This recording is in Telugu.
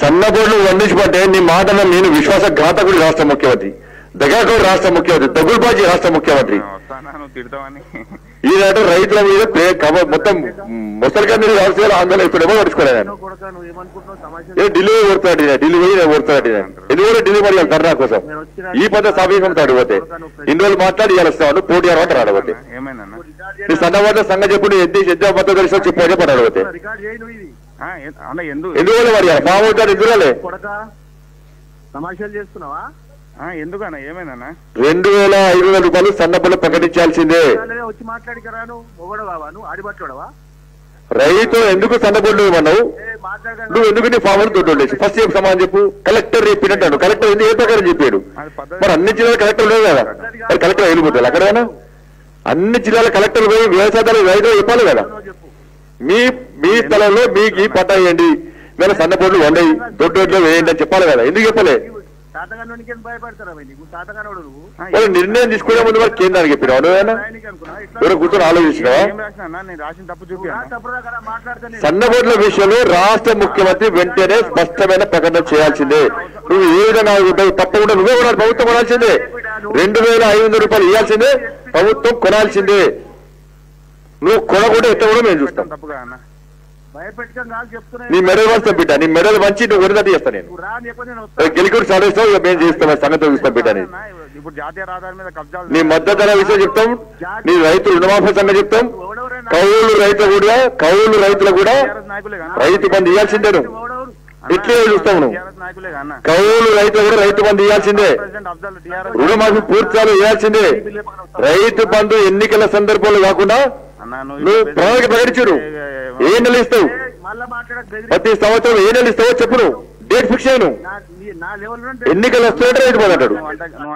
సన్నబోర్లు వండించమంటే నీ మాటలో నేను విశ్వాసఘాతకుడు రాష్ట్ర ముఖ్యమంత్రి దగాకోడు రాష్ట్ర ముఖ్యమంత్రి దగుల్బాజీ రాష్ట్ర ముఖ్యమంత్రి వస్తానా నువ్వు తిడతావని ఈనాడు రైతుల మీద ప్రే- కవ- మొత్తం ముసలిగా మీరు వ్యవసాయాలు ఆందోళన ఇప్పుడేమో పడుచుకోలేదు నేను కొడక నువ్వు ఏమనుకుంటున్నావు సమాచారం ఏ ఢిల్లీ ఓడుతాడు ఈయన, ఢిల్లీ పోయి నేను ఓడుతాడు ఈయన. ఎందుకు ఢిల్లీ మరి ధర్నా కోసం ఈ పద్ధతి సమీపంతో అడిగిపోతే ఇన్ని రోజులు మాట్లాడి ఇవాళ వస్తాను పోటీ అరవట అడగపోతే ఏమైందన్నా నీ సన్నవాళ్ళ సంగతి చెప్పు నీ ఎద్ది ఎద్దు మొత్తం తెలిసి చెప్పు చెప్పని అడగపోతే రికార్డ్ చేయి నువ్వు ఇది ఆ, ఏ- అన్న ఎందుకు ఎందువల్ల మరి మామూలు ఎందుకులే కొడక తమాషాలు చేస్తున్నావా ఆ, ఎందుకన్నా ఏమైందన్నా రెండు వేల ఐదు వందల రూపాయలు సన్నబులు ప్రకటించాల్సిందే అలాగే వచ్చి మాట్లాడికరా నువ్వు మొగడు కావా నువ్వు ఆడిపట్టుడవా రైతు ఎందుకు సన్నబుడ్లు ఇవ్వన్నావు ఏ మాట్లాడగా నువ్వు ఎందుకు నీ ఫామ్ తోటి ఫస్ట్ చెప్పు సమాధానం చెప్పు కలెక్టర్ చెప్పినట్టు కలెక్టర్ ఎందుకు ఏ ప్రకారం చెప్పాడు అది పద్ధతి మరి అన్ని జిల్లాల కలెక్టర్ లేదు కదా మరి కలెక్టర్ వెళ్ళిపోతారు అక్కడైనా అన్ని జిల్లాల కలెక్టర్లు పోయి వ్యవసాయదారులు రైతులు చెప్పాలి కదా చెప్పు మీ మీ స్థలంలో మీకు ఈ పంట వేయండి మేము సన్నబోడ్లు వండయి దొడ్డోడ్లు వేయండి అని చెప్పాలి కదా ఎందుకు చెప్పలే తాతగానికి ఎందుకు భయపడతారా నీకు తాతగానోడు నువ్వు మరి నిర్ణయం తీసుకునే ముందు మరి కేంద్రానికి చెప్పినావు నువ్వేనా రాయనికి అనుకున్నా ఇట్లా ఎవరో కూర్చొని ఆలోచించినావా ఏం రాసిన అన్న నేను రాసిన తప్పు చూపి రా తప్పుడా కదా మాట్లాడితే సన్నబోడ్ల విషయంలో రాష్ట్ర ముఖ్యమంత్రి వెంటనే స్పష్టమైన ప్రకటన చేయాల్సిందే నువ్వు ఏ విధంగా ఉంటావు తప్పకుండా నువ్వే కొనాలి ప్రభుత్వం కొనాల్సిందే రెండు వేల ఐదు వందల రూపాయలు ఇవ్వాల్సిందే ప్రభుత్వం కొనాల్సిందే నువ్వు కొనకుండా ఎట్లా కూడా మేము చూస్తాం తప్పుగా అన్న భయపెట్టడం కాదు చెప్తున్నా నీ మెడల్ వంచుతాం బిడ్డ నీ మెడల్ వంచి నువ్వు కొనిదట్టు చేస్తా నేను నువ్వు రా అని చెప్పి నేను వస్తా గెలికుడు చదివిస్తావు ఇక మేము చేస్తాం సంగతి చూస్తాం బిడ్డ అని అన్న, ఇప్పుడు జాతీయ రహదారి మీద కబ్జాలు నీ మద్దతు ధర విషయం చెప్తాం నీ రైతు రుణమాఫీ సంగతి చెప్తాం ఎవడెవరైనా కౌలు రైతులు కూడా కౌలు రైతులు కూడా టీఆర్ఎస్ నాయకులే కదా రైతు బంధు ఇవ్వాల్సిందే నువ్వు ఎవడెవరు ఎట్లే చూస్తావు నువ్వు టీఆర్ఎస్ నాయకులే కదా అన్న కౌలు రైతులు కూడా రైతు బంధు ఇవ్వాల్సిందే ప్రెసిడెంట్ అఫ్జల్ టీఆర్ఎస్ రుణమాఫీ పూర్తిగా ఇవ్వాల్సిందే రైతు బంధు ఎన్నికల సందర్భంలో కాకుండా అన్న నువ్వు ప్రణాళిక ప్రకటించు ఏ నెల ఇస్తావు మళ్ళా మాట్లాడక బెదిరి ప్రతి సంవత్సరం ఏ నెల ఇస్తావో చెప్పు నువ్వు డేట్ ఫిక్స్ అయ్యి నువ్వు నా నీ- నా లెవెల్ నుండి ఎన్నికలు వస్తుంటే రైతు బంధు అంటాడు నువ్వు అంటే- నువ్వు